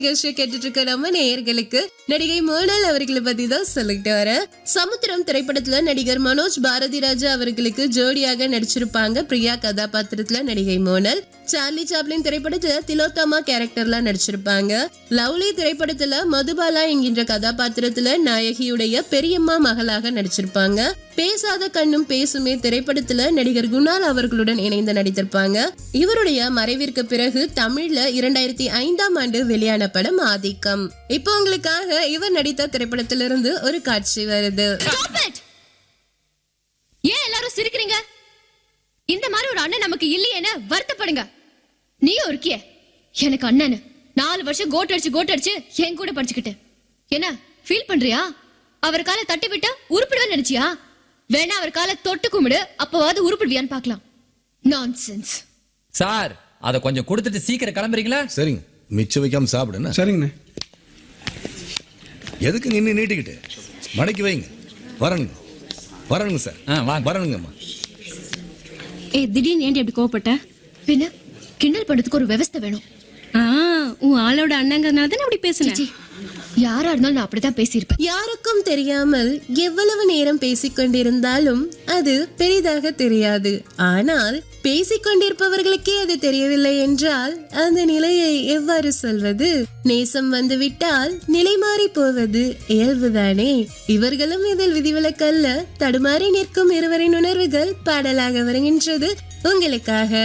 நிகழ்ச்சியை கேட்டுட்டு இருக்க நம்ம நேயர்களுக்கு நடிகை மோனல் அவர்களை பத்தி தான் சொல்லிட்டு வரேன் சமுத்திரம் திரைப்படத்துல நடிகர் மனோஜ் பாரதி ராஜா அவர்களுக்கு ஜோடியாக நடிச்சிருப்பாங்க பிரியா கதாபாத்திரத்துல நடிகை மோனல் சார்லி சாப்ளின் திரைப்படத்துல திலோத்தமா கேரக்டர்ல நடிச்சிருப்பாங்க லவ்லி திரைப்படத்துல மதுபாலா என்கின்ற கதாபாத்திரத்துல நாயகியுடைய பெரியம்மா மகளாக நடிச்சிருப்பாங்க பேசாத கண்ணும் பேசுமே திரைப்படத்துல நடிகர் குணால் அவர்களுடன் இணைந்து நடித்திருப்பாங்க இவருடைய மறைவிற்கு பிறகு தமிழ்ல இரண்டாயிரத்தி ஐந்தாம் ஆண்டு வெளியான படம் ஆதிக்கம் இப்போ உங்களுக்காக இவர் நடித்த திரைப்படத்திலிருந்து ஒரு காட்சி வருது Stop it! ஏன் எல்லாரும் சிரிக்கிறீங்க இந்த மாதிரி ஒரு அண்ணன் நமக்கு இல்லையேன்னு வருத்தப்படுங்க நீயும் இருக்கிய எனக்கு அண்ணன் நாலு வருஷம் கோட் அடிச்சு கோட் அடிச்சு என் கூட படிச்சுக்கிட்டு என்ன ஃபீல் பண்றியா அவர் காலை தட்டி விட்டா உருப்பிடுவேன்னு நினைச்சியா வேணா அவர் காலை தொட்டு கும்பிடு அப்பவாவது உருப்பிடுவியான்னு பார்க்கலாம் நான்சென்ஸ் சார் அத கொஞ்சம் கொடுத்துட்டு சீக்கிரம் கிளம்புறீங்களா சரிங்க மிச்சம் வைக்காம சாப்பிடுண்ணா சரிங்கண்ணே எதுக்கு நின்று நீட்டிக்கிட்டு மடக்கி வைங்க வரணுங்க வரணுங்க சார் ஆ, வாங்க. வரணுங்கம்மா ஏ திடீர்னு ஏன்டி அப்படி கோவப்பட்ட பின்ன கிண்டல் பண்றதுக்கு ஒரு விவஸ்தை வேணும் ஆ உன் ஆளோட அண்ணங்கிறதுனால தானே அப்படி பேசுனேன் சீ, யாரா இருந்தாலும் நான் அப்படிதான் பேசியிருப்பேன் யாருக்கும் தெரியாமல் எவ்வளவு நேரம் பேசிக்கொண்டிருந்தாலும் அது பெரிதாக தெரியாது ஆனால் பேசிக்கொண்டிருப்பவர்களுக்கே அது தெரியவில்லை என்றால் அந்த நிலையை எவ்வாறு சொல்வது நேசம் வந்துவிட்டால் நிலை மாறி போவது இயல்புதானே இவர்களும் இதில் விதிவிலக்கல்ல தடுமாறி நிற்கும் இருவரின் உணர்வுகள் பாடலாக வருகின்றது உங்களுக்காக